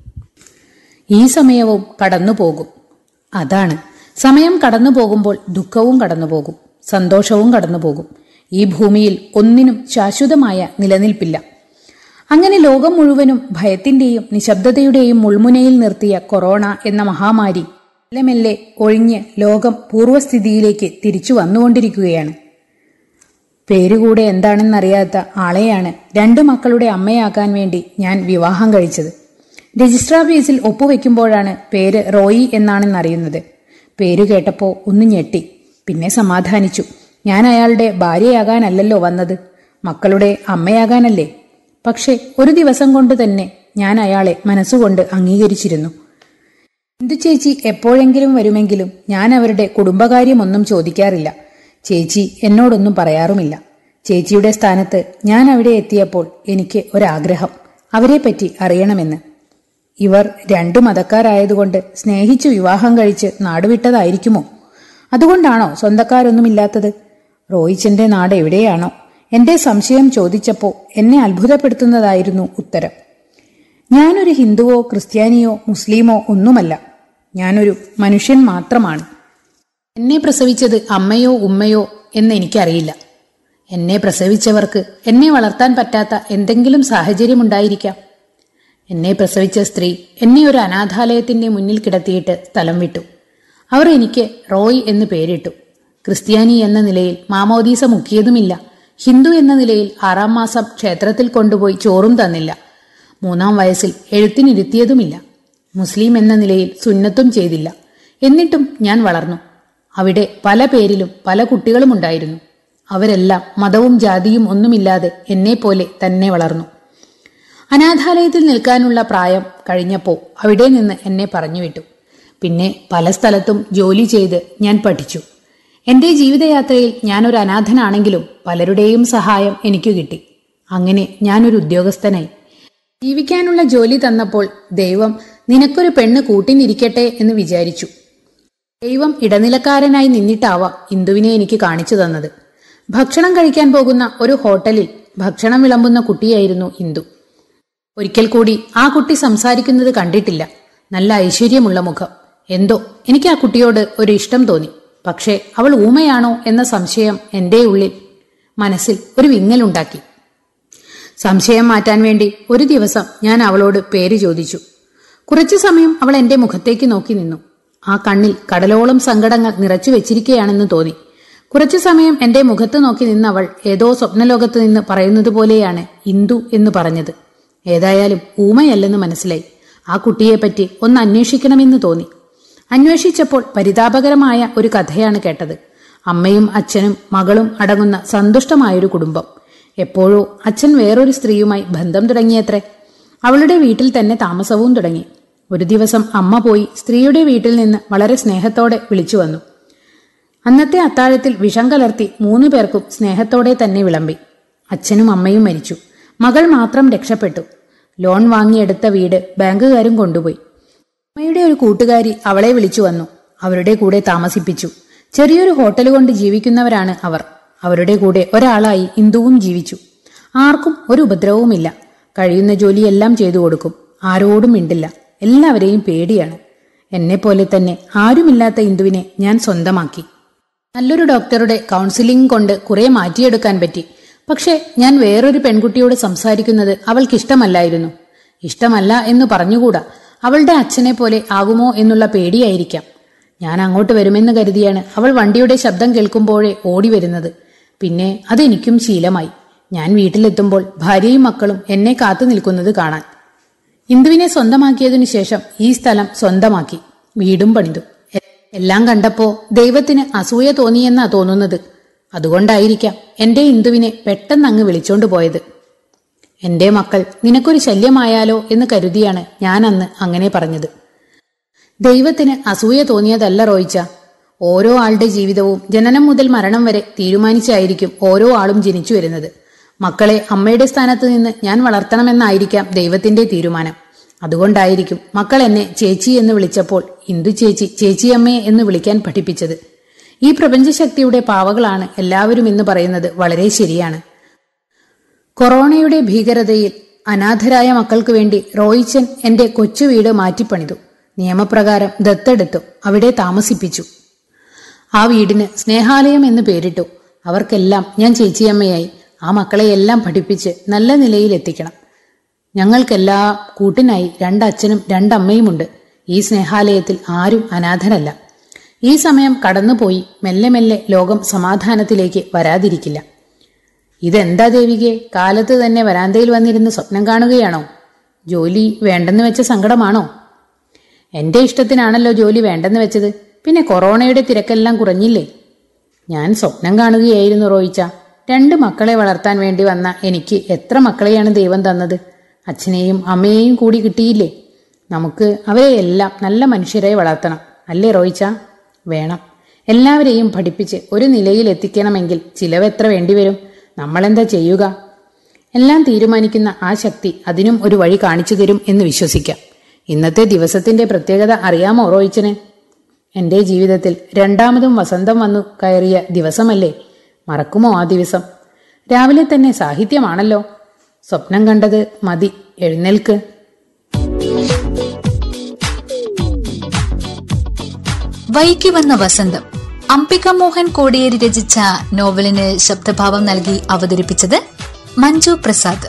ഈ സമയവും കടന്നു പോകും അതാണ് സമയം കടന്നു പോകുമ്പോൾ ദുഃഖവും കടന്നു പോകും സന്തോഷവും കടന്നു പോകും ഈ ഭൂമിയിൽ ഒന്നിനും ശാശ്വതമായ നിലനിൽപ്പില്ല അങ്ങനെ ലോകം മുഴുവനും ഭയത്തിന്റെയും നിശബ്ദതയുടെയും മുൾമുനയിൽ നിർത്തിയ കൊറോണ എന്ന മഹാമാരി മെല്ലെ മെല്ലെ ഒഴിഞ്ഞ് ലോകം പൂർവ്വസ്ഥിതിയിലേക്ക് തിരിച്ചു വന്നുകൊണ്ടിരിക്കുകയാണ് പേരുകൂടെ എന്താണെന്നറിയാത്ത ആളെയാണ് രണ്ട് മക്കളുടെ അമ്മയാക്കാൻ വേണ്ടി ഞാൻ വിവാഹം കഴിച്ചത് രജിസ്ട്രാർ ഓഫീസിൽ ഒപ്പുവെക്കുമ്പോഴാണ് പേര് റോയി എന്നാണെന്നറിയുന്നത് പേര് കേട്ടപ്പോൾ ഒന്ന് ഞെട്ടി പിന്നെ സമാധാനിച്ചു ഞാൻ അയാളുടെ ഭാര്യയാകാനല്ലല്ലോ വന്നത് മക്കളുടെ അമ്മയാകാനല്ലേ പക്ഷെ ഒരു ദിവസം കൊണ്ട് തന്നെ ഞാൻ അയാളെ മനസ്സുകൊണ്ട് അംഗീകരിച്ചിരുന്നു ഇന്ദു ചേച്ചി എപ്പോഴെങ്കിലും വരുമെങ്കിലും ഞാൻ അവരുടെ കുടുംബകാര്യമൊന്നും ചോദിക്കാറില്ല ചേച്ചി എന്നോടൊന്നും പറയാറുമില്ല ചേച്ചിയുടെ സ്ഥാനത്ത് ഞാൻ അവിടെ എത്തിയപ്പോൾ എനിക്ക് ഒരാഗ്രഹം അവരെപ്പറ്റി അറിയണമെന്ന് ഇവർ രണ്ടു മതക്കാരായതുകൊണ്ട് സ്നേഹിച്ചു വിവാഹം കഴിച്ച് നാടുവിട്ടതായിരിക്കുമോ അതുകൊണ്ടാണോ സ്വന്തക്കാരൊന്നുമില്ലാത്തത് റോയിച്ചന്റെ നാട് എവിടെയാണോ എന്റെ സംശയം ചോദിച്ചപ്പോൾ എന്നെ അത്ഭുതപ്പെടുത്തുന്നതായിരുന്നു ഉത്തരം ഞാനൊരു ഹിന്ദുവോ ക്രിസ്ത്യാനിയോ മുസ്ലിമോ ഒന്നുമല്ല ഞാനൊരു മനുഷ്യൻ മാത്രമാണ് എന്നെ പ്രസവിച്ചത് അമ്മയോ ഉമ്മയോ എന്ന് എനിക്കറിയില്ല എന്നെ പ്രസവിച്ചവർക്ക് എന്നെ വളർത്താൻ പറ്റാത്ത എന്തെങ്കിലും സാഹചര്യമുണ്ടായിരിക്കാം എന്നെ പ്രസവിച്ച സ്ത്രീ എന്നെ ഒരു അനാഥാലയത്തിന്റെ മുന്നിൽ കിടത്തിയിട്ട് സ്ഥലം വിട്ടു അവർ എനിക്ക് റോയ് എന്ന് പേരിട്ടു ക്രിസ്ത്യാനി എന്ന നിലയിൽ മാമോദീസ മുക്കിയതുമില്ല ഹിന്ദു എന്ന നിലയിൽ ആറാം മാസം ക്ഷേത്രത്തിൽ കൊണ്ടുപോയി ചോറും തന്നില്ല മൂന്നാം വയസ്സിൽ എഴുത്തിനിരുത്തിയതുമില്ല മുസ്ലിം എന്ന നിലയിൽ സുന്നത്തും ചെയ്തില്ല എന്നിട്ടും ഞാൻ വളർന്നു അവിടെ പല പേരിലും പല കുട്ടികളും ഉണ്ടായിരുന്നു അവരെല്ലാം മതവും ജാതിയും ഒന്നുമില്ലാതെ എന്നെപ്പോലെ തന്നെ വളർന്നു അനാഥാലയത്തിൽ നിൽക്കാനുള്ള പ്രായം കഴിഞ്ഞപ്പോൾ അവിടെ നിന്ന് എന്നെ പറഞ്ഞു വിട്ടു പിന്നെ പല സ്ഥലത്തും ജോലി ചെയ്ത് ഞാൻ പഠിച്ചു എന്റെ ജീവിതയാത്രയിൽ ഞാനൊരു അനാഥനാണെങ്കിലും പലരുടെയും സഹായം എനിക്ക് കിട്ടി അങ്ങനെ ഞാനൊരു ഉദ്യോഗസ്ഥനായി ജീവിക്കാനുള്ള ജോലി തന്നപ്പോൾ ദൈവം നിനക്കൊരു പെണ്ണ് കൂട്ടിനിരിക്കട്ടെ എന്ന് വിചാരിച്ചു ദൈവം ഇടനിലക്കാരനായി നിന്നിട്ടാവാം ഇന്ദുവിനെ എനിക്ക് കാണിച്ചു തന്നത് ഭക്ഷണം കഴിക്കാൻ പോകുന്ന ഒരു ഹോട്ടലിൽ ഭക്ഷണം വിളമ്പുന്ന കുട്ടിയായിരുന്നു ഇന്ദു ഒരിക്കൽ കൂടി ആ കുട്ടി സംസാരിക്കുന്നത് കണ്ടിട്ടില്ല നല്ല ഐശ്വര്യമുള്ള മുഖം എന്തോ എനിക്ക് ആ കുട്ടിയോട് ഒരു ഇഷ്ടം തോന്നി പക്ഷേ അവൾ ഊമയാണോ എന്ന സംശയം എന്റെ ഉള്ളിൽ മനസ്സിൽ ഒരു വിങ്ങലുണ്ടാക്കി സംശയം മാറ്റാൻ വേണ്ടി ഒരു ദിവസം ഞാൻ അവളോട് പേര് ചോദിച്ചു കുറച്ചു സമയം അവൾ എന്റെ മുഖത്തേക്ക് നോക്കി നിന്നു ആ കണ്ണിൽ കടലോളം സങ്കടങ്ങൾ നിറച്ചു വെച്ചിരിക്കുകയാണെന്ന് തോന്നി കുറച്ചു സമയം എന്റെ മുഖത്ത് നോക്കി നിന്ന അവൾ ഏതോ സ്വപ്നലോകത്ത് നിന്ന് പറയുന്നത് പോലെയാണ് ഇന്ദു എന്ന് പറഞ്ഞത് ഏതായാലും ഊമയല്ലെന്ന് മനസ്സിലായി ആ കുട്ടിയെപ്പറ്റി ഒന്ന് അന്വേഷിക്കണമെന്ന് തോന്നി അന്വേഷിച്ചപ്പോൾ പരിതാപകരമായ ഒരു കഥയാണ് കേട്ടത് അമ്മയും അച്ഛനും മകളും അടങ്ങുന്ന സന്തുഷ്ടമായൊരു കുടുംബം എപ്പോഴോ അച്ഛൻ വേറൊരു സ്ത്രീയുമായി ബന്ധം തുടങ്ങിയത്രേ അവളുടെ വീട്ടിൽ തന്നെ താമസവും തുടങ്ങി ഒരു ദിവസം അമ്മ പോയി സ്ത്രീയുടെ വീട്ടിൽ നിന്ന് വളരെ സ്നേഹത്തോടെ വിളിച്ചു വന്നു അന്നത്തെ അത്താഴത്തിൽ വിഷം കലർത്തി മൂന്നു പേർക്കും സ്നേഹത്തോടെ തന്നെ വിളമ്പി അച്ഛനും അമ്മയും മരിച്ചു മകൾ മാത്രം രക്ഷപ്പെട്ടു ലോൺ വാങ്ങിയെടുത്ത വീട് ബാങ്കുകാരും കൊണ്ടുപോയി അമ്മയുടെ ഒരു കൂട്ടുകാരി അവളെ വിളിച്ചു വന്നു അവരുടെ കൂടെ താമസിപ്പിച്ചു ചെറിയൊരു ഹോട്ടൽ കൊണ്ട് ജീവിക്കുന്നവരാണ് അവർ അവരുടെ കൂടെ ഒരാളായി ഇന്ദുവും ജീവിച്ചു ആർക്കും ഒരു ഉപദ്രവവുമില്ല കഴിയുന്ന ജോലിയെല്ലാം ചെയ്തു കൊടുക്കും ആരോടും മിണ്ടില്ല എല്ലാവരെയും പേടിയാണ് എന്നെപ്പോലെ തന്നെ ആരുമില്ലാത്ത ഇന്ദുവിനെ ഞാൻ സ്വന്തമാക്കി നല്ലൊരു ഡോക്ടറുടെ കൗൺസിലിംഗ് കൊണ്ട് കുറെ മാറ്റിയെടുക്കാൻ പറ്റി പക്ഷേ ഞാൻ വേറൊരു പെൺകുട്ടിയോട് സംസാരിക്കുന്നത് അവൾക്കിഷ്ടമല്ലായിരുന്നു ഇഷ്ടമല്ല എന്ന് പറഞ്ഞുകൂടാ അവളുടെ അച്ഛനെ പോലെ ആകുമോ എന്നുള്ള പേടിയായിരിക്കാം ഞാൻ അങ്ങോട്ട് വരുമെന്ന് കരുതിയാണ് അവൾ വണ്ടിയുടെ ശബ്ദം കേൾക്കുമ്പോഴേ ഓടി വരുന്നത് പിന്നെ അതെനിക്കും ശീലമായി ഞാൻ വീട്ടിലെത്തുമ്പോൾ ഭാര്യയും മക്കളും എന്നെ കാത്തു നിൽക്കുന്നത് കാണാൻ ഇന്ദുവിനെ സ്വന്തമാക്കിയതിനു ശേഷം ഈ സ്ഥലം സ്വന്തമാക്കി വീടും പണിതു എ- എല്ലാം കണ്ടപ്പോ ദൈവത്തിന് അസൂയ തോന്നിയെന്നാ തോന്നുന്നത് അതുകൊണ്ടായിരിക്കാം എന്റെ ഇന്ദുവിനെ പെട്ടെന്ന് അങ്ങ് വിളിച്ചോണ്ട് പോയത് എന്റെ മക്കൾ നിനക്കൊരു ശല്യമായാലോ എന്ന് കരുതിയാണ് ഞാൻ അന്ന് അങ്ങനെ പറഞ്ഞത് ദൈവത്തിന് അസൂയ തോന്നിയതല്ല റോയിച്ച ഓരോ ആളുടെ ജീവിതവും ജനനം മുതൽ മരണം വരെ തീരുമാനിച്ചായിരിക്കും ഓരോ ആളും ജനിച്ചു വരുന്നത് മക്കളെ അമ്മയുടെ സ്ഥാനത്ത് നിന്ന് ഞാൻ വളർത്തണമെന്നായിരിക്കാം ദൈവത്തിന്റെ തീരുമാനം അതുകൊണ്ടായിരിക്കും മക്കൾ എന്നെ ചേച്ചി എന്ന് വിളിച്ചപ്പോൾ ഇന്ദു ചേച്ചി ചേച്ചിയമ്മയെ എന്ന് വിളിക്കാൻ പഠിപ്പിച്ചത് ഈ പ്രപഞ്ചശക്തിയുടെ പാവകളാണ് എല്ലാവരും എന്ന് പറയുന്നത് വളരെ ശരിയാണ് കൊറോണയുടെ ഭീകരതയിൽ അനാഥരായ മക്കൾക്ക് വേണ്ടി റോയിച്ചൻ എന്റെ കൊച്ചു വീട് മാറ്റിപ്പണിതു നിയമപ്രകാരം ദത്തെടുത്തു അവിടെ താമസിപ്പിച്ചു ആ വീടിന് സ്നേഹാലയം എന്ന് പേരിട്ടു അവർക്കെല്ലാം ഞാൻ ചേച്ചിയമ്മയായി ആ മക്കളെയെല്ലാം പഠിപ്പിച്ച് നല്ല നിലയിൽ എത്തിക്കണം ഞങ്ങൾക്കെല്ലാ കൂട്ടിനായി രണ്ടച്ഛനും രണ്ടമ്മയുമുണ്ട് ഈ സ്നേഹാലയത്തിൽ ആരും അനാഥരല്ല ഈ സമയം കടന്നുപോയി മെല്ലെ മെല്ലെ ലോകം സമാധാനത്തിലേക്ക് വരാതിരിക്കില്ല ഇതെന്താ ദേവികെ കാലത്ത് തന്നെ വരാന്തയിൽ വന്നിരുന്ന് സ്വപ്നം കാണുകയാണോ ജോലി വേണ്ടെന്ന് വെച്ച സങ്കടമാണോ എന്റെ ഇഷ്ടത്തിനാണല്ലോ ജോലി വേണ്ടെന്ന് വെച്ചത് പിന്നെ കൊറോണയുടെ തിരക്കെല്ലാം കുറഞ്ഞില്ലേ ഞാൻ സ്വപ്നം കാണുകയായിരുന്നു റോയിച്ച രണ്ട് മക്കളെ വളർത്താൻ വേണ്ടി വന്ന എനിക്ക് എത്ര മക്കളെയാണ് ദൈവം തന്നത് അച്ഛനെയും അമ്മയെയും കൂടി കിട്ടിയില്ലേ നമുക്ക് അവരെ എല്ലാം നല്ല മനുഷ്യരായി വളർത്തണം അല്ലേ റോയിച്ച വേണം എല്ലാവരെയും പഠിപ്പിച്ച് ഒരു നിലയിൽ എത്തിക്കണമെങ്കിൽ ചിലവ് എത്ര വേണ്ടിവരും നമ്മളെന്താ ചെയ്യുക എല്ലാം തീരുമാനിക്കുന്ന ആ ശക്തി അതിനും ഒരു വഴി കാണിച്ചു തരും എന്ന് വിശ്വസിക്കാം ഇന്നത്തെ ദിവസത്തിന്റെ പ്രത്യേകത അറിയാമോ റോയിച്ചന് എന്റെ ജീവിതത്തിൽ രണ്ടാമതും വസന്തം വന്നു കയറിയ ദിവസമല്ലേ മറക്കുമോ ആ ദിവസം രാവിലെ തന്നെ സാഹിത്യമാണല്ലോ സ്വപ്നം കണ്ടത് മതി എഴുന്നേൽക്ക് വൈകി വന്ന വസന്തം അംബിക മോഹൻ കോടിയേരി രചിച്ച നോവലിന് ശബ്ദഭാവം നൽകി അവതരിപ്പിച്ചത് മഞ്ജു പ്രസാദ്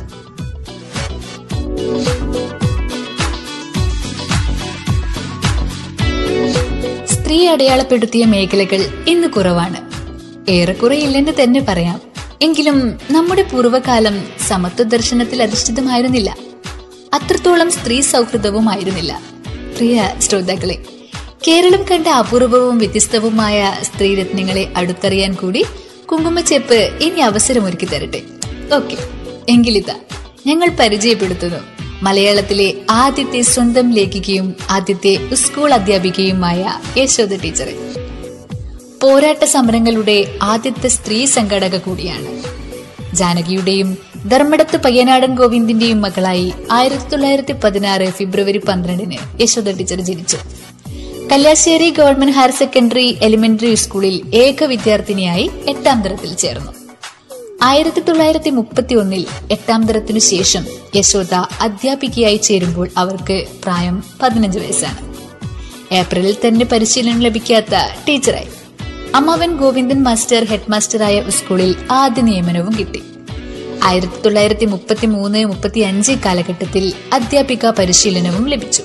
സ്ത്രീ അടയാളപ്പെടുത്തിയ മേഖലകൾ ഇന്ന് കുറവാണ് ഏറെക്കുറെ ഇല്ലെന്ന് തന്നെ പറയാം എങ്കിലും നമ്മുടെ പൂർവ്വകാലം സമത്വ ദർശനത്തിൽ അധിഷ്ഠിതമായിരുന്നില്ല അത്രത്തോളം സ്ത്രീ സൗഹൃദവുമായിരുന്നില്ല പ്രിയ ശ്രോതാക്കളെ കേരളം കണ്ട അപൂർവവും വ്യത്യസ്തവുമായ സ്ത്രീരത്നങ്ങളെ അടുത്തറിയാൻ കൂടി കുങ്കുമച്ചെപ്പ് ഇനി അവസരമൊരുക്കി തരട്ടെ ഓക്കെ എങ്കിലിതാ ഞങ്ങൾ പരിചയപ്പെടുത്തുന്നു മലയാളത്തിലെ ആദ്യത്തെ സ്വന്തം ലേഖികയും ആദ്യത്തെ സ്കൂൾ അധ്യാപികയുമായ യശോദ ടീച്ചറെ പോരാട്ട സമരങ്ങളുടെ ആദ്യത്തെ സ്ത്രീ സംഘടക കൂടിയാണ് ജാനകിയുടെയും ധർമ്മടത്ത് പയ്യനാടൻ ഗോവിന്ദിന്റെയും മകളായി ആയിരത്തി തൊള്ളായിരത്തി പതിനാറ് ഫെബ്രുവരി പന്ത്രണ്ടിന് യശോദ ടീച്ചർ ജനിച്ചു Kalliasseri government higher secondary elementary സ്കൂളിൽ ഏക വിദ്യാർത്ഥിനിയായി എട്ടാം തരത്തിൽ ചേർന്നു ആയിരത്തി തൊള്ളായിരത്തി മുപ്പത്തി ഒന്നിൽ എട്ടാം തരത്തിനു ശേഷം യശോദ അധ്യാപികയായി ചേരുമ്പോൾ അവർക്ക് പ്രായം പതിനഞ്ച് വയസ്സാണ് ഏപ്രിലിൽ തന്നെ പരിശീലനം ലഭിക്കാത്ത ടീച്ചറായി അമ്മാവൻ ഗോവിന്ദൻ മാസ്റ്റർ ഹെഡ് മാസ്റ്ററായ സ്കൂളിൽ ആദ്യ നിയമനവും കിട്ടി ആയിരത്തി തൊള്ളായിരത്തി മുപ്പത്തി മൂന്ന് മുപ്പത്തി അഞ്ച് കാലഘട്ടത്തിൽ അധ്യാപിക പരിശീലനവും ലഭിച്ചു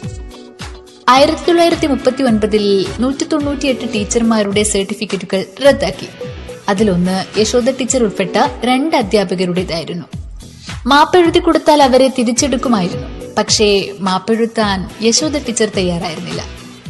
ആയിരത്തി തൊള്ളായിരത്തി മുപ്പത്തി ഒൻപതിൽ നൂറ്റി തൊണ്ണൂറ്റിയെട്ട് ടീച്ചർമാരുടെ സർട്ടിഫിക്കറ്റുകൾ റദ്ദാക്കി അതിലൊന്ന് യശോദ ടീച്ചർ ഉൾപ്പെട്ട രണ്ട് അധ്യാപകരുടേതായിരുന്നു മാപ്പെഴുതി കൊടുത്താൽ അവരെ തിരിച്ചെടുക്കുമായിരുന്നു പക്ഷേ മാപ്പെഴുത്താൻ യശോദ ടീച്ചർ തയ്യാറായിരുന്നില്ല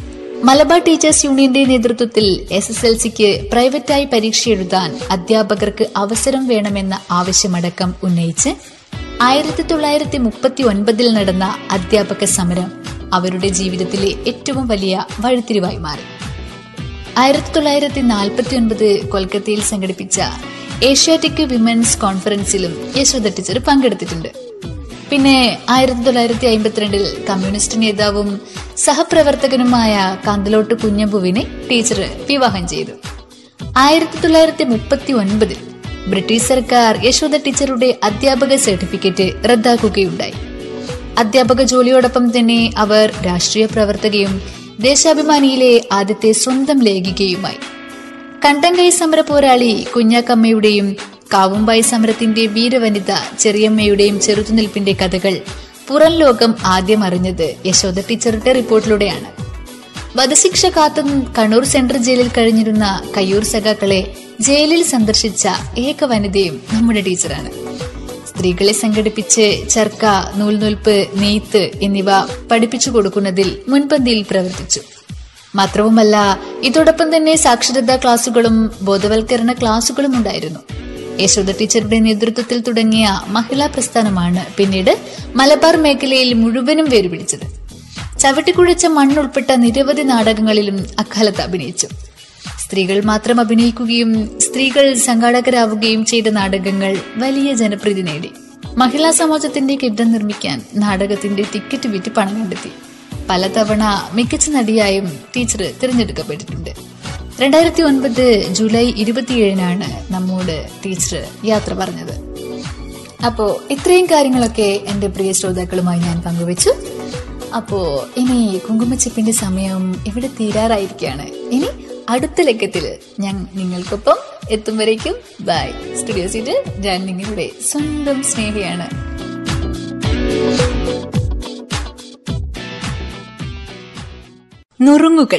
മലബാർ ടീച്ചേഴ്സ് യൂണിയന്റെ നേതൃത്വത്തിൽ എസ് എസ് എൽ സിക്ക് പ്രൈവറ്റായി പരീക്ഷ എഴുതാൻ അധ്യാപകർക്ക് അവസരം വേണമെന്ന ആവശ്യമടക്കം ഉന്നയിച്ച് ആയിരത്തി തൊള്ളായിരത്തി മുപ്പത്തി ഒൻപതിൽ നടന്ന അധ്യാപക സമരം അവരുടെ ജീവിതത്തിലെ ഏറ്റവും വലിയ വഴിത്തിരിവായി മാറി ആയിരത്തി തൊള്ളായിരത്തി നാൽപ്പത്തി ഒൻപത് കൊൽക്കത്തയിൽ സംഘടിപ്പിച്ച ഏഷ്യാറ്റിക് വിമൻസ് കോൺഫറൻസിലും യശോദ ടീച്ചർ പങ്കെടുത്തിട്ടുണ്ട് പിന്നെ ആയിരത്തി തൊള്ളായിരത്തി അമ്പത്തിരണ്ടിൽ കമ്മ്യൂണിസ്റ്റ് നേതാവും സഹപ്രവർത്തകനുമായ കാന്തലോട്ട് കുഞ്ഞമ്പുവിനെ ടീച്ചർ വിവാഹം ചെയ്തു ആയിരത്തി തൊള്ളായിരത്തി മുപ്പത്തി ഒൻപതിൽ ബ്രിട്ടീഷ് സർക്കാർ യശോദ ടീച്ചറുടെ അധ്യാപക സർട്ടിഫിക്കറ്റ് റദ്ദാക്കുകയുണ്ടായി അധ്യാപക ജോലിയോടൊപ്പം തന്നെ അവർ രാഷ്ട്രീയ പ്രവർത്തകയും ദേശാഭിമാനിയിലെ ആദ്യത്തെ സ്വന്തം ലേഖികയുമായി കണ്ടങ്കൈ സമര പോരാളി കുഞ്ഞാക്കമ്മയുടെയും കാവുമ്പായി സമരത്തിന്റെ വീരവനിത ചെറിയമ്മയുടെയും ചെറുത്തുനിൽപ്പിന്റെ കഥകൾ പുറം ലോകം ആദ്യം അറിഞ്ഞത് യശോദ ടീച്ചറുടെ റിപ്പോർട്ടിലൂടെയാണ് വധശിക്ഷ കാത്തും കണ്ണൂർ സെൻട്രൽ ജയിലിൽ കഴിഞ്ഞിരുന്ന കയ്യൂർ സഖാക്കളെ ജയിലിൽ സന്ദർശിച്ച ഏക വനിതയും നമ്മുടെ ടീച്ചറാണ് സ്ത്രീകളെ സംഘടിപ്പിച്ച് ചർക്ക നൂൽനൂൽപ്പ് നെയ്ത്ത് എന്നിവ പഠിപ്പിച്ചു കൊടുക്കുന്നതിൽ മുൻപന്തിയിൽ പ്രവർത്തിച്ചു മാത്രവുമല്ല ഇതോടൊപ്പം തന്നെ സാക്ഷരതാ ക്ലാസുകളും ബോധവൽക്കരണ ക്ലാസുകളും ഉണ്ടായിരുന്നു യശോദ ടീച്ചറുടെ നേതൃത്വത്തിൽ തുടങ്ങിയ മഹിളാ പ്രസ്ഥാനമാണ് പിന്നീട് മലബാർ മേഖലയിൽ മുഴുവനും വേരുപിടിച്ചത് ചവിട്ടിക്കുഴച്ച മണ്ണുൾപ്പെട്ട നിരവധി നാടകങ്ങളിലും അക്കാലത്ത് അഭിനയിച്ചു സ്ത്രീകൾ മാത്രം അഭിനയിക്കുകയും സ്ത്രീകൾ സംഘാടകരാവുകയും ചെയ്ത നാടകങ്ങൾ വലിയ ജനപ്രീതി നേടി മഹിളാ സമാജത്തിന്റെ കെട്ടിടം നിർമ്മിക്കാൻ നാടകത്തിന്റെ ടിക്കറ്റ് വിറ്റ് പണം കണ്ടെത്തി പലതവണ മികച്ച നടിയായും ടീച്ചർ തിരഞ്ഞെടുക്കപ്പെട്ടിട്ടുണ്ട് രണ്ടായിരത്തി ഒൻപത് ജൂലൈ ഇരുപത്തിയേഴിനാണ് നമ്മോട് ടീച്ചർ യാത്ര പറഞ്ഞത് അപ്പോ ഇത്രയും കാര്യങ്ങളൊക്കെ എന്റെ പ്രിയ ശ്രോതാക്കളുമായി ഞാൻ പങ്കുവച്ചു അപ്പോ ഇനി കുങ്കുമച്ചിപ്പിന്റെ സമയം ഇവിടെ തീരാറായിരിക്കുകയാണ് ഇനി അടുത്ത ലക്കത്തില് ഞാൻ നിങ്ങൾക്കൊപ്പം എത്തും വരേക്കും ബൈ സ്റ്റുഡിയോ സീറ്റ് ഞാൻ നിങ്ങളുടെ സ്വന്തം സ്നേഹിയാണ് നുറുങ്ങുകൾ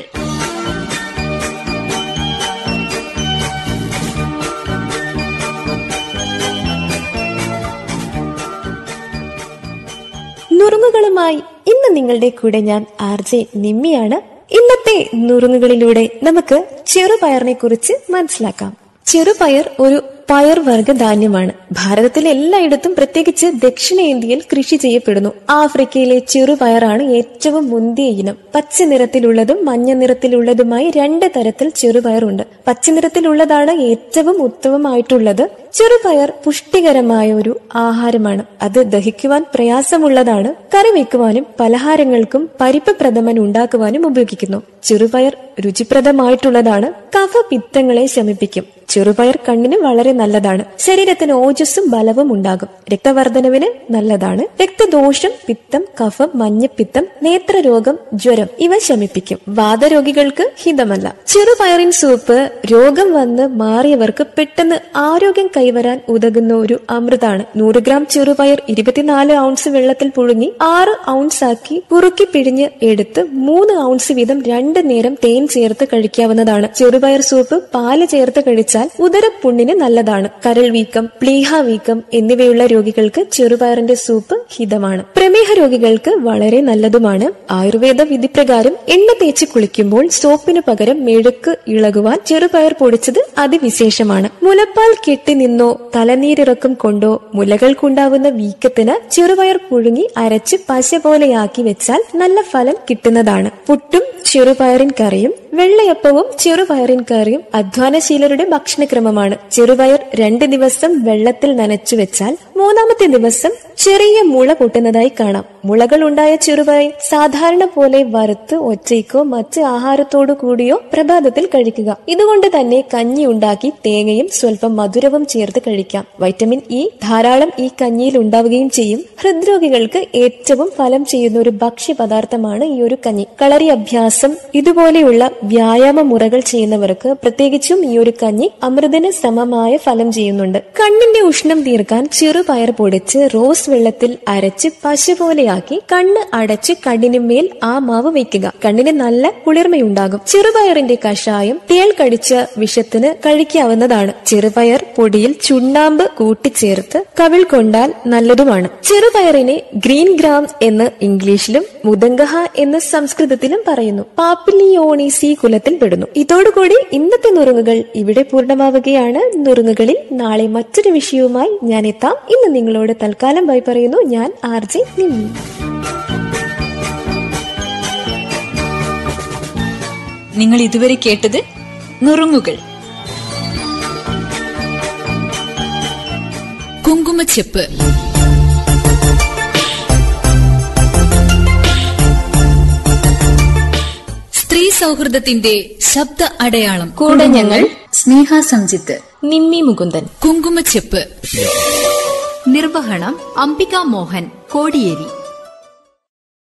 നുറുങ്ങുകളുമായി ഇന്ന് നിങ്ങളുടെ കൂടെ ഞാൻ ആർ ജെ നിമ്മിയാണ് ഇന്നത്തെ നുറുങ്ങുകളിലൂടെ നമുക്ക് ചെറുപയറിനെ കുറിച്ച് മനസ്സിലാക്കാം ചെറുപയർ ഒരു പയർവർഗ ധാന്യമാണ് ഭാരതത്തിലെ എല്ലായിടത്തും പ്രത്യേകിച്ച് ദക്ഷിണേന്ത്യയിൽ കൃഷി ചെയ്യപ്പെടുന്നു ആഫ്രിക്കയിലെ ചെറുപയറാണ് ഏറ്റവും മുന്തിയ ഇനം പച്ച നിറത്തിലുള്ളതും മഞ്ഞ നിറത്തിലുള്ളതുമായി രണ്ട് തരത്തിൽ ചെറുപയറുണ്ട് പച്ച നിറത്തിലുള്ളതാണ് ഏറ്റവും ഉത്തമമായിട്ടുള്ളത് ചെറുപയർ പുഷ്ടികരമായ ഒരു ആഹാരമാണ് അത് ദഹിക്കുവാൻ പ്രയാസമുള്ളതാണ് കറി വെക്കുവാനും പലഹാരങ്ങൾക്കും പരിപ്പ് പ്രഥമൻ ഉണ്ടാക്കുവാനും ഉപയോഗിക്കുന്നു ചെറുപയർ രുചിപ്രദമായിട്ടുള്ളതാണ് കഫപിത്തങ്ങളെ ശമിപ്പിക്കും ചെറുപയർ കണ്ണിന് വളരെ നല്ലതാണ് ശരീരത്തിന് ഓജസ്സും ബലവും ഉണ്ടാകും രക്തവർദ്ധനവിന് നല്ലതാണ് രക്തദോഷം പിത്തം കഫം മഞ്ഞപ്പിത്തം നേത്രരോഗം ജ്വരം ഇവ ശമിപ്പിക്കും വാതരോഗികൾക്ക് ഹിതമല്ല ചെറുപയറിൻ സൂപ്പ് രോഗം വന്ന് മാറിയവർക്ക് പെട്ടെന്ന് ആരോഗ്യം കൈ കൈവരാൻ ഉതകുന്ന ഒരു അമൃതാണ് നൂറ് ഗ്രാം ചെറുപയർ ഇരുപത്തിനാല് ഔൺസ് വെള്ളത്തിൽ പുഴുങ്ങി ആറ് ഔൺസ് ആക്കി കുറുക്കി പിഴിഞ്ഞ് എടുത്ത് മൂന്ന് ഔൺസ് വീതം രണ്ട് നേരം തേൻ ചേർത്ത് കഴിക്കാവുന്നതാണ് ചെറുപയർ സൂപ്പ് പാല് ചേർത്ത് കഴിച്ചാൽ ഉദരപ്പുണ്ണിന് നല്ലതാണ് കരൾ വീക്കം പ്ലീഹ വീക്കം എന്നിവയുള്ള രോഗികൾക്ക് ചെറുപയറിന്റെ സൂപ്പ് ഹിതമാണ് പ്രമേഹ രോഗികൾക്ക് വളരെ നല്ലതുമാണ് ആയുർവേദ വിധിപ്രകാരം എണ്ണ തേച്ച് കുളിക്കുമ്പോൾ സോപ്പിന് പകരം മെഴുക്ക് ഇളകുവാൻ ചെറുപയർ പൊടിച്ചത് അതിവിശേഷമാണ് മുലപ്പാൽ കെട്ടി നിന്നോ തലനീരിറക്കം കൊണ്ടോ മുലകൾക്കുണ്ടാവുന്ന വീക്കത്തിന് ചെറുപയർ പുഴുങ്ങി അരച്ച് പശ പോലെയാക്കി വെച്ചാൽ നല്ല ഫലം കിട്ടുന്നതാണ് പുട്ടും ചെറുപയറിൻ കറിയും വെള്ളയപ്പവും ചെറുപയറിൻ കറിയും അധ്വാനശീലരുടെ ഭക്ഷണക്രമമാണ് ചെറുപയർ രണ്ട് ദിവസം വെള്ളത്തിൽ നനച്ചു വെച്ചാൽ മൂന്നാമത്തെ ദിവസം ചെറിയ മുള പൊട്ടുന്നതായി കാണാം മുളകൾ ഉണ്ടായ ചെറുപയർ സാധാരണ പോലെ വറുത്ത് ഒറ്റയ്ക്കോ മറ്റ് ആഹാരത്തോടു കൂടിയോ പ്രഭാതത്തിൽ കഴിക്കുക ഇതുകൊണ്ട് തന്നെ കഞ്ഞി ഉണ്ടാക്കി തേങ്ങയും സ്വല്പം മധുരവും ചേർത്ത് കഴിക്കാം വൈറ്റമിൻ ഇ ധാരാളം ഈ കഞ്ഞിയിൽ ഉണ്ടാവുകയും ചെയ്യും ഹൃദ്രോഗികൾക്ക് ഏറ്റവും ഫലം ചെയ്യുന്ന ഒരു ഭക്ഷ്യപദാർത്ഥമാണ് ഈ ഒരു കഞ്ഞി കളറി അഭ്യാസം ഇതുപോലെയുള്ള വ്യായാമ മുറകൾ ചെയ്യുന്നവർക്ക് പ്രത്യേകിച്ചും ഈ ഒരു കഞ്ഞി അമൃതിന് സമമായ ഫലം ചെയ്യുന്നുണ്ട് കണ്ണിന്റെ ഉഷ്ണം തീർക്കാൻ ചെറുപയർ പൊടിച്ച് റോസ് വെള്ളത്തിൽ അരച്ച് പശ പോലെയാക്കി കണ്ണ് അടച്ച് കണ്ണിനുമേൽ ആ മാവ് വെക്കുക കണ്ണിന് നല്ല കുളിർമയുണ്ടാകും ചെറുപയറിന്റെ കഷായം തേൾ കടിച്ച വിഷത്തിന് കഴിക്കാവുന്നതാണ് ചെറുപയർ പൊടിയിൽ ചുണ്ണാമ്പ് കൂട്ടിച്ചേർത്ത് കവിൾ കൊണ്ടാൽ നല്ലതുമാണ് ചെറുപയറിനെ ഗ്രീൻ ഗ്രാം എന്ന് ഇംഗ്ലീഷിലും മുദംഗഹ എന്ന് സംസ്കൃതത്തിലും പറയുന്നു പാപ്പിലിയോണീസി കുലത്തിൽ പെടുന്നു ഇതോടുകൂടി ഇന്നത്തെ നുറുങ്ങുകൾ ഇവിടെ പൂർണ്ണമാവുകയാണ് നുറുങ്ങുകളിൽ നാളെ മറ്റൊരു വിഷയവുമായി ഞാൻ എത്താം ഇന്ന് നിങ്ങളോട് തൽക്കാലം ബൈ പറയുന്നു ഞാൻ ആർ ജെ നിമ്മി നിങ്ങൾ ഇതുവരെ കേട്ടത് നുറുങ്ങുകൾ കുങ്കുമച്ചെപ്പ് സ്ത്രീ സൗഹൃദത്തിന്റെ ശബ്ദ അടയാളം കൂടെ ഞങ്ങൾ സ്നേഹ സംജിത്ത് നിമ്മി മുകുന്ദൻ കുങ്കുമച്ചെപ്പ് നിർവഹണം അംബിക മോഹൻ കോടിയേരി